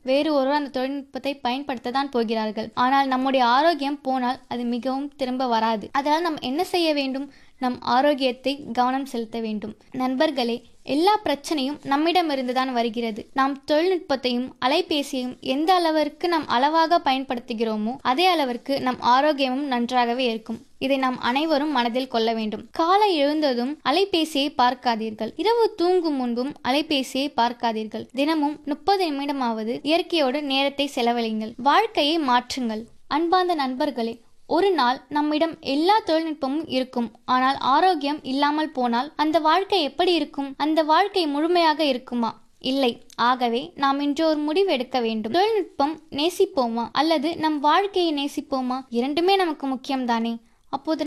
வேறு ஒருவர் அந்த தொழில்நுட்பத்தை பயன்படுத்த தான் போகிறார்கள் ஆனால் நம்முடைய ஆரோக்கியம் போனால் அது மிகவும் திரும்ப வராது அதனால் நாம் என்ன செய்ய வேண்டும் நம் ஆரோக்கியத்தை கவனம் செலுத்த வேண்டும் நண்பர்களே எல்லா பிரச்சனையும் நம்மிடமிருந்து தான் வருகிறது நாம் தொழில்நுட்பத்தையும் அலைபேசியையும் எந்த அளவிற்கு நாம் அளவாக பயன்படுத்துகிறோமோ அதே அளவிற்கு நம் ஆரோக்கியமும் நன்றாகவே இருக்கும் இதை நாம் அனைவரும் மனதில் கொள்ள வேண்டும் காலை எழுந்ததும் அலைபேசியை பார்க்காதீர்கள் இரவு தூங்கும் முன்பும் அலைபேசியை பார்க்காதீர்கள் தினமும் முப்பது நிமிடமாவது இயற்கையோடு நேரத்தை செலவழிங்கள் வாழ்க்கையை மாற்றுங்கள் அன்பார்ந்த நண்பர்களே ஒரு நாள் நம்மிடம் எல்லா தொழில்நுட்பமும் இருக்கும் ஆனால் ஆரோக்கியம் இல்லாமல் போனால் அந்த வாழ்க்கை எப்படி இருக்கும் அந்த வாழ்க்கை முழுமையாக இருக்குமா இல்லை ஆகவே நாம் இன்று ஒரு முடிவு எடுக்க வேண்டும் தொழில்நுட்பம் நேசிப்போமா அல்லது நம் வாழ்க்கையை நேசிப்போமா இரண்டுமே நமக்கு முக்கியம்தானே அப்போது